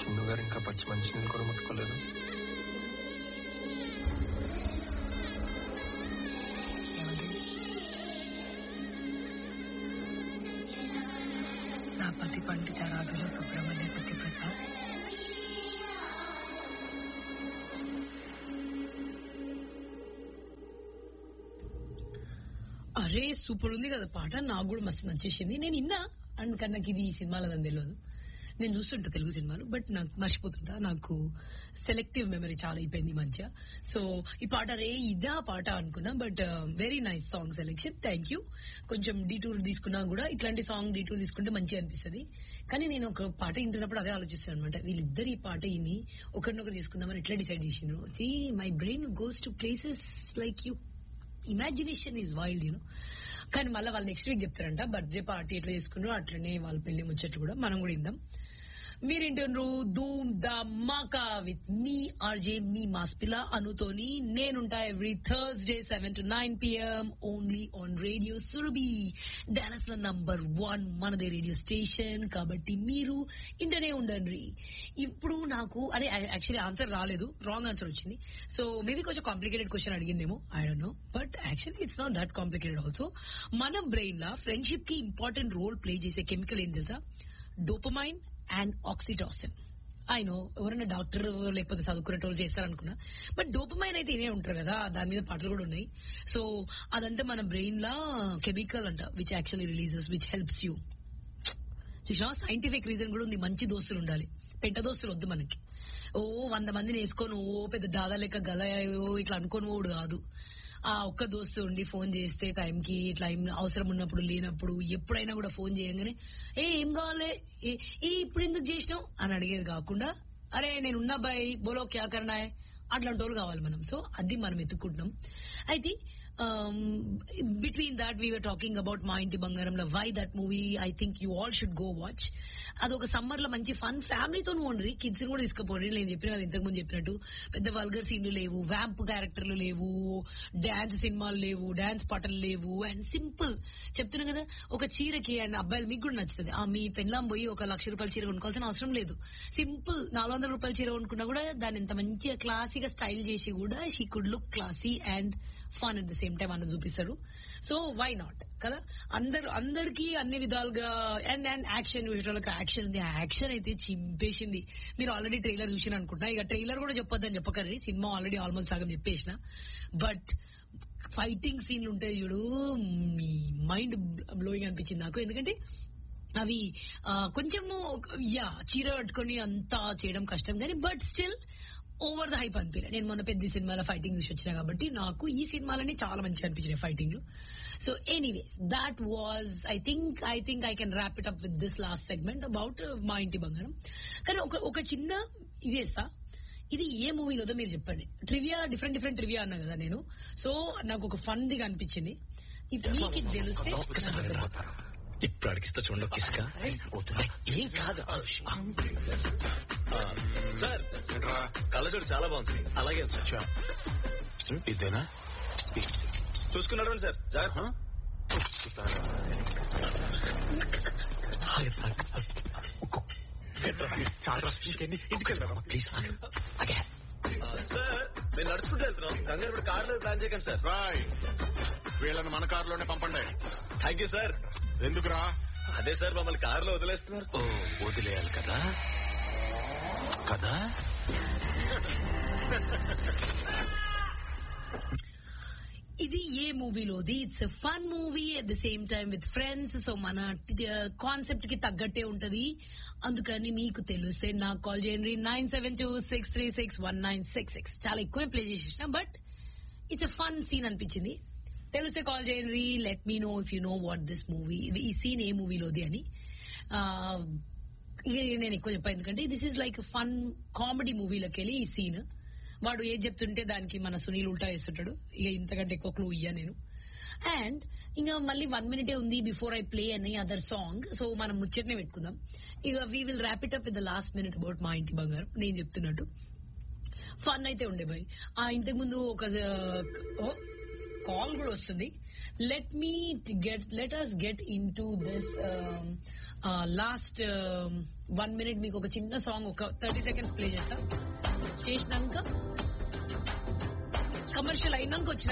చిన్ను గారు ఇంకా పచ్చి మంచినీళ్ళు కూడా ముట్టుకోలేదు నా పతి పండిత రాజుల సుబ్రహ్మణ్య సత్యప్రసాద్ అరే సూపర్ ఉంది కదా పాట నాకు కూడా మస్తు నచ్చేసింది నేను ఇన్నా అండ్ కానీ నాకు ఇది ఈ సినిమాలో అని తెలియదు నేను చూస్తుంటా తెలుగు సినిమాలు బట్ నాకు మర్చిపోతుంటా నాకు సెలెక్టివ్ మెమరీ చాలా అయిపోయింది ఈ మధ్య సో ఈ పాట రే ఇదా పాట అనుకున్నా but very nice song selection thank you కొంచెం డీటూర్ తీసుకున్నా కూడా ఇట్లాంటి సాంగ్ డీటూర్ తీసుకుంటే మంచిగా అనిపిస్తుంది కానీ నేను ఒక పాట వింటున్నప్పుడు అదే ఆలోచిస్తాను అనమాట వీళ్ళిద్దరు ఈ పాట ఇని ఒకరినొకరు తీసుకుందామని ఎట్లా డిసైడ్ చేసిండ్రు see my brain goes to places like you imagination is wild you know కానీ మళ్ళీ వాళ్ళు నెక్స్ట్ వీక్ చెప్తారంట బర్త్డే పార్టీ ఎట్లా చేసుకున్నారో అట్లనే వాళ్ళ పెళ్లి ముచ్చట్లు కూడా మనం కూడా ఇందాం మీరేంటారు ధూమ్ ద మాకా విత్ మీ ఆర్జే మీ మాస్పిలా అనుతోని నేనుంటా every Thursday seven to nine PM only on radio Surabhi Dallas లో నంబర్ వన్ మనదే రేడియో స్టేషన్ కాబట్టి మీరు ఇంటనే ఉండండి ఇప్పుడు నాకు అరే యాక్చువల్లీ ఆన్సర్ రాలేదు రాంగ్ ఆన్సర్ వచ్చింది సో మేబీ కొంచెం కాంప్లికేటెడ్ క్వశ్చన్ అడిగిందేమో I don't know but actually it's not that complicated also మన బ్రెయిన్ లా ఫ్రెండ్షిప్ కి ఇంపార్టెంట్ రోల్ ప్లే చేసే కెమికల్ ఏం తెలుసా dopamine and oxytocin I know ఎవరైనా డాక్టర్ లేకపోతే చదువుకునేటోళ్ళు చేస్తారనుకున్నా బట్ డోపమైన్ అయితే ఇనే ఉంటారు కదా దాని మీద పాటలు కూడా ఉన్నాయి సో అదంటే మన బ్రెయిన్ లా కెమికల్ అంట which actually releases which helps you చూసా సైంటిఫిక్ రీజన్ కూడా ఉంది మంచి దోస్తులు ఉండాలి పెంట దోస్తులు వద్దు మనకి ఓ వంద మందిని వేసుకొని ఓ పెద్ద దాదా లెక్క గల ఇట్లా అనుకోని ఓడు కాదు ఆ ఒక్క దోస్తు ఉండి ఫోన్ చేస్తే టైంకి ఇట్లా ఏం అవసరం ఉన్నప్పుడు లేనప్పుడు ఎప్పుడైనా కూడా ఫోన్ చేయగానే ఏ ఏం కావాలి ఏ ఏ, ఇప్పుడు ఎందుకు చేసినావు అని అడిగేది కాకుండా అరే నేను ఉన్నా బాయ్ బోలో క్యా కర్నా హై అట్లాంటి వాళ్ళు కావాలి మనం సో అది మనం ఎత్తుకుంటున్నాం అయితే between that we're talking about మా ఇంటి బంగారంలో why that movie I think you all should go watch అదొక సమ్మర్ లో మంచి ఫన్ ఫ్యామిలీతో ఉండ్రి కిడ్స్ కూడా తీసుకుపోండి నేను చెప్పిన కదా ఇంతకు ముందు చెప్పినట్టు పెద్ద వల్గర్ సీన్లు లేవు వ్యాంప్ క్యారెక్టర్లు లేవు డాన్స్ సినిమాలు లేవు డాన్స్ పాటలు లేవు అండ్ సింపుల్ చెప్తున్నా కదా ఒక చీరకి అండ్ అబ్బాయిలు మీకు కూడా నచ్చుతుంది ఆ మీ పెళ్ళాం పోయి ఒక లక్ష రూపాయల చీర కొనుక్కోవాల్సిన అవసరం లేదు సింపుల్ నాలుగు వందల రూపాయల చీర కొనుక్కున్నా కూడా దాన్ని ఎంత మంచిగా క్లాసీగా స్టైల్ చేసి కూడా she could look classy and fun at the same time అన్నది చూపిస్తారు సో వై నాట్ కదా అందరు అందరికి అన్ని విధాలుగా అండ్ అండ్ యాక్షన్ విషయాలకు యాక్షన్ ఉంది ఆ యాక్షన్ అయితే చింపేసింది మీరు ఆల్రెడీ ట్రైలర్ చూసిన అనుకుంటున్నా ఇక ట్రైలర్ కూడా చెప్పొద్దని చెప్పకర్రీ సినిమా ఆల్రెడీ ఆల్మోస్ట్ సగం చెప్పేసిన బట్ ఫైటింగ్ సీన్లు ఉంటాయి చూడు మీ మైండ్ బ్లోయింగ్ అనిపించింది నాకు ఎందుకంటే అవి ఆ, కొంచెము యా చీర కట్టుకొని అంతా చేయడం కష్టం కానీ but still over the hype అనిపించలే నేను మొన్న పెద్ద సినిమాలో ఫైటింగ్ చూసి వచ్చిన కాబట్టి నాకు ఈ సినిమాలని చాలా మంచిగా అనిపించినాయి fighting so anyways that was I think I think I can wrap it up with this last segment about మా ఇంటి బంగారం కానీ ఒక ఒక చిన్న ఇదేస్తా ఇది ఏ మూవీలోదో మీరు చెప్పండి ట్రివియా డిఫరెంట్ డిఫరెంట్ ట్రివియా అన్నా కదా నేను సో నాకు ఒక ఫన్ దిగా అనిపించింది ఇఫ్ మీకు ఇది తెలిస్తే ఒక్కసారి నాకు ఆగరా. ఇప్పుడు అడిగిస్తా చూడండి ఒక కిస్క ఏం కాదు ఆ, సార్ కళ్ళజోడు చాలా బాగుంది అలాగే సార్ ఇదేనా చూసుకున్నాడు సార్ జాగ్రత్త హాయ్ సార్ ప్లీజ్ అగే సార్ మేము నడుచుకుంటూ వెళ్తున్నాం కంగారు ఇప్పుడు కార్లో ప్లాన్ చేయకండి సార్ రాయ్ వీళ్ళని మన కారులోనే పంపండి థ్యాంక్ యూ సార్ ఎందుకురా అదే సార్ మమ్మల్ని కారులో వదిలేస్తున్నారు ఓ వదిలేయాలి కదా కదా ఇది ఏ మూవీలోది it's fun movie at the same time with friends so మన కాన్సెప్ట్ కి తగ్గట్టే ఉంటది అందుకని మీకు తెలిస్తే నాకు కాల్ చేయండి nine seven two six three six one nine six six చాలా ఎక్కువ ప్లే చేసేసిన బట్ ఇట్స్ ఫన్ సీన్ అనిపించింది తెలిస్తే కాల్ చేయండి let me know if you know what this movie ఈ సీన్ ఏ మూవీలోది అని ఆ, ఇక నేను ఎక్కువ చెప్పాను ఎందుకంటే this is like fun comedy మూవీలోకి వెళ్ళి ఈ సీన్ వాడు ఏది చెప్తుంటే దానికి మన సునీల్ ఉల్టా వేస్తుంటాడు ఇక ఇంతకంటే ఎక్కువ క్లూ ఇయ్యా నేను అండ్ ఇంకా మళ్ళీ వన్ మినిటే ఉంది before I play another song so మనం ముచ్చటనే పెట్టుకుందాం ఇక we will wrap it up with the last minute about మా ఇంటి బంగారం నేను చెప్తున్నట్టు ఫన్ అయితే ఉండే బాయ్ ఆ ఇంతకు ముందు ఒక కాల్ కూడా వస్తుంది let me get let us get into this last one minute మీకు ఒక చిన్న సాంగ్ ఒక థర్టీ సెకండ్స్ ప్లే చేస్తా చేసినాక కమర్షియల్ అయినాక వచ్చిన